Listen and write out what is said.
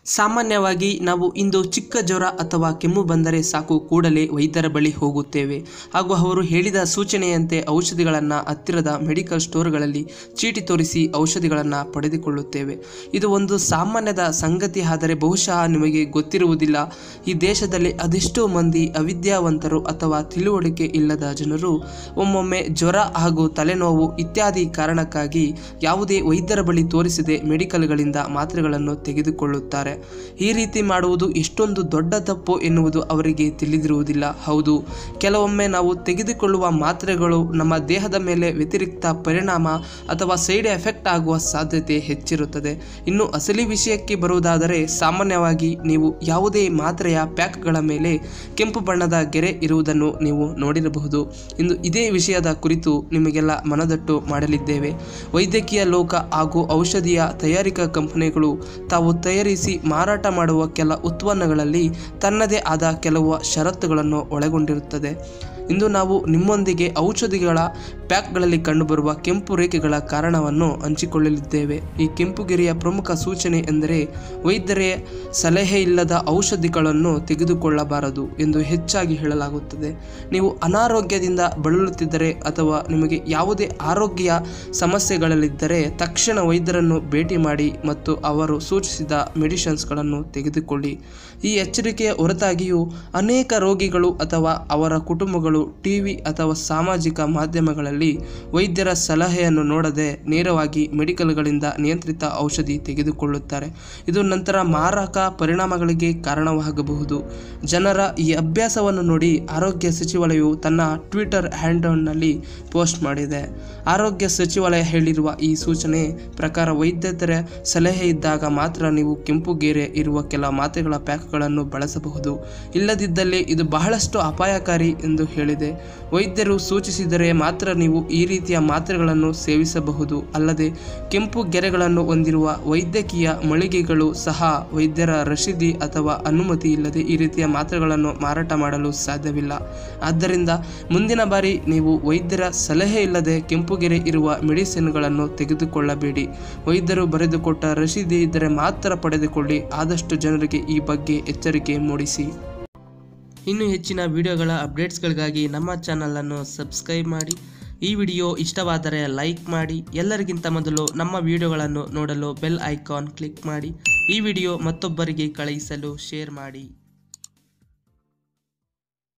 ಸಾಮಾನ್ಯವಾಗಿ ನಾವು ಇಂದು ಚಿಕ್ಕ ಜ್ವರ ಅಥವಾ ಕೆಮ್ಮು ಬಂದರೆ ಸಾಕು ಕೂಡಲೇ ವೈದ್ಯರ ಬಳಿ ಹೋಗುತ್ತೇವೆ ಹಾಗೂ ಅವರು ಹೇಳಿದ ಸೂಚನೆಯಂತೆ ಔಷಧಿಗಳನ್ನು ಹತ್ತಿರದ ಮೆಡಿಕಲ್ ಸ್ಟೋರ್ಗಳಲ್ಲಿ ಚೀಟಿ ತೋರಿಸಿ ಔಷಧಿಗಳನ್ನು ಪಡೆದುಕೊಳ್ಳುತ್ತೇವೆ ಇದು ಒಂದು ಸಾಮಾನ್ಯದ ಸಂಗತಿ ಆದರೆ ಬಹುಶಃ ನಿಮಗೆ ಗೊತ್ತಿರುವುದಿಲ್ಲ ಈ ದೇಶದಲ್ಲಿ ಅದೆಷ್ಟೋ ಮಂದಿ ಅವಿದ್ಯಾವಂತರು ಅಥವಾ ತಿಳುವಳಿಕೆ ಇಲ್ಲದ ಜನರು ಒಮ್ಮೊಮ್ಮೆ ಜ್ವರ ಹಾಗೂ ತಲೆನೋವು ಇತ್ಯಾದಿ ಕಾರಣಕ್ಕಾಗಿ ಯಾವುದೇ ವೈದ್ಯರ ಬಳಿ ತೋರಿಸದೆ ಮೆಡಿಕಲ್ಗಳಿಂದ ಮಾತ್ರೆಗಳನ್ನು ತೆಗೆದುಕೊಳ್ಳುತ್ತಾರೆ ಈ ರೀತಿ ಮಾಡುವುದು ಎಷ್ಟೊಂದು ದೊಡ್ಡ ತಪ್ಪು ಎನ್ನುವುದು ಅವರಿಗೆ ತಿಳಿದಿರುವುದಿಲ್ಲ ಹೌದು ಕೆಲವೊಮ್ಮೆ ನಾವು ತೆಗೆದುಕೊಳ್ಳುವ ಮಾತ್ರೆಗಳು ನಮ್ಮ ದೇಹದ ಮೇಲೆ ವ್ಯತಿರಿಕ್ತ ಪರಿಣಾಮ ಅಥವಾ ಸೈಡ್ ಎಫೆಕ್ಟ್ ಆಗುವ ಸಾಧ್ಯತೆ ಹೆಚ್ಚಿರುತ್ತದೆ ಇನ್ನು ಅಸಲಿ ವಿಷಯಕ್ಕೆ ಬರುವುದಾದರೆ ಸಾಮಾನ್ಯವಾಗಿ ನೀವು ಯಾವುದೇ ಮಾತ್ರೆಯ ಪ್ಯಾಕ್ಗಳ ಮೇಲೆ ಕೆಂಪು ಬಣ್ಣದ ಗೆರೆ ಇರುವುದನ್ನು ನೀವು ನೋಡಿರಬಹುದು ಇಂದು ಇದೇ ವಿಷಯದ ಕುರಿತು ನಿಮಗೆಲ್ಲ ಮನದಟ್ಟು ಮಾಡಲಿದ್ದೇವೆ ವೈದ್ಯಕೀಯ ಲೋಕ ಹಾಗೂ ಔಷಧಿಯ ತಯಾರಿಕಾ ಕಂಪನಿಗಳು ತಾವು ತಯಾರಿಸಿ ಮಾರಾಟ ಮಾಡುವ ಕೆಲ ಉತ್ಪನ್ನಗಳಲ್ಲಿ ತನ್ನದೇ ಆದ ಕೆಲವು ಷರತ್ತುಗಳನ್ನು ಒಳಗೊಂಡಿರುತ್ತದೆ ಇಂದು ನಾವು ನಿಮ್ಮೊಂದಿಗೆ ಔಷಧಿಗಳ ಪ್ಯಾಕ್ಗಳಲ್ಲಿ ಕಂಡುಬರುವ ಕೆಂಪು ರೇಖೆಗಳ ಕಾರಣವನ್ನು ಹಂಚಿಕೊಳ್ಳಲಿದ್ದೇವೆ ಈ ಕೆಂಪು ಗೆರೆಯ ಪ್ರಮುಖ ಸೂಚನೆ ಎಂದರೆ ವೈದ್ಯರೇ ಸಲಹೆ ಇಲ್ಲದ ಔಷಧಿಗಳನ್ನು ತೆಗೆದುಕೊಳ್ಳಬಾರದು ಎಂದು ಹೆಚ್ಚಾಗಿ ಹೇಳಲಾಗುತ್ತದೆ ನೀವು ಅನಾರೋಗ್ಯದಿಂದ ಬಳಲುತ್ತಿದ್ದರೆ ಅಥವಾ ನಿಮಗೆ ಯಾವುದೇ ಆರೋಗ್ಯ ಸಮಸ್ಯೆಗಳಲ್ಲಿದ್ದರೆ ತಕ್ಷಣ ವೈದ್ಯರನ್ನು ಭೇಟಿ ಮಾಡಿ ಮತ್ತು ಅವರು ಸೂಚಿಸಿದ ಮೆಡಿಸಿನ್ಸ್ಗಳನ್ನು ತೆಗೆದುಕೊಳ್ಳಿ ಈ ಎಚ್ಚರಿಕೆಯ ಹೊರತಾಗಿಯೂ ಅನೇಕ ರೋಗಿಗಳು ಅಥವಾ ಅವರ ಕುಟುಂಬಗಳು ಟಿವಿ ಅಥವಾ ಸಾಮಾಜಿಕ ಮಾಧ್ಯಮಗಳಲ್ಲಿ ವೈದ್ಯರ ಸಲಹೆಯನ್ನು ನೋಡದೆ ನೇರವಾಗಿ ಮೆಡಿಕಲ್ಗಳಿಂದ ನಿಯಂತ್ರಿತ ಔಷಧಿ ತೆಗೆದುಕೊಳ್ಳುತ್ತಾರೆ ಇದು ನಂತರ ಮಾರಕ ಪರಿಣಾಮಗಳಿಗೆ ಕಾರಣವಾಗಬಹುದು ಜನರ ಈ ಅಭ್ಯಾಸವನ್ನು ನೋಡಿ ಆರೋಗ್ಯ ಸಚಿವಾಲಯವು ತನ್ನ ಟ್ವಿಟರ್ ಹ್ಯಾಂಡಲ್ನಲ್ಲಿ ಪೋಸ್ಟ್ ಮಾಡಿದೆ ಆರೋಗ್ಯ ಸಚಿವಾಲಯ ಹೇಳಿರುವ ಈ ಸೂಚನೆ ಪ್ರಕಾರ ವೈದ್ಯರ ಸಲಹೆ ಇದ್ದಾಗ ಮಾತ್ರ ನೀವು ಕೆಂಪು ಗೆರೆ ಇರುವ ಕೆಲ ಮಾತ್ರೆಗಳ ಪ್ಯಾಕ್ಗಳನ್ನು ಬಳಸಬಹುದು ಇಲ್ಲದಿದ್ದಲ್ಲಿ ಇದು ಬಹಳಷ್ಟು ಅಪಾಯಕಾರಿ ಎಂದು ಹೇಳಿದೆ ವೈದ್ಯರು ಸೂಚಿಸಿದರೆ ಮಾತ್ರ ನೀವು ಈ ರೀತಿಯ ಮಾತ್ರೆಗಳನ್ನು ಸೇವಿಸಬಹುದು ಅಲ್ಲದೆ ಕೆಂಪು ಗೆರೆಗಳನ್ನು ಹೊಂದಿರುವ ವೈದ್ಯಕೀಯ ಮಳಿಗೆಗಳು ಸಹ ವೈದ್ಯರ ರಶೀದಿ ಅಥವಾ ಅನುಮತಿ ಇಲ್ಲದೆ ಈ ರೀತಿಯ ಮಾತ್ರೆಗಳನ್ನು ಮಾರಾಟ ಮಾಡಲು ಸಾಧ್ಯವಿಲ್ಲ ಆದ್ದರಿಂದ ಮುಂದಿನ ಬಾರಿ ನೀವು ವೈದ್ಯರ ಸಲಹೆ ಇಲ್ಲದೆ ಕೆಂಪು ಗೆರೆ ಇರುವ ಮೆಡಿಸಿನ್ಗಳನ್ನು ತೆಗೆದುಕೊಳ್ಳಬೇಡಿ ವೈದ್ಯರು ಬರೆದುಕೊಟ್ಟ ರಶೀದಿ ಇದ್ದರೆ ಮಾತ್ರ ಪಡೆದುಕೊಳ್ಳಿ ಆದಷ್ಟು ಜನರಿಗೆ ಈ ಬಗ್ಗೆ ಎಚ್ಚರಿಕೆ ಮೂಡಿಸಿ ಇನ್ನು ಹೆಚ್ಚಿನ ವಿಡಿಯೋಗಳ ಅಪ್ಡೇಟ್ಸ್ಗಳಿಗಾಗಿ ನಮ್ಮ ಚಾನಲನ್ನು ಸಬ್ಸ್ಕ್ರೈಬ್ ಮಾಡಿ ಈ ವಿಡಿಯೋ ಇಷ್ಟವಾದರೆ ಲೈಕ್ ಮಾಡಿ ಎಲ್ಲರಿಗಿಂತ ಮೊದಲು ನಮ್ಮ ವಿಡಿಯೋಗಳನ್ನು ನೋಡಲು ಬೆಲ್ ಐಕಾನ್ ಕ್ಲಿಕ್ ಮಾಡಿ ಈ ವಿಡಿಯೋ ಮತ್ತೊಬ್ಬರಿಗೆ ಕಳುಹಿಸಲು ಶೇರ್ ಮಾಡಿ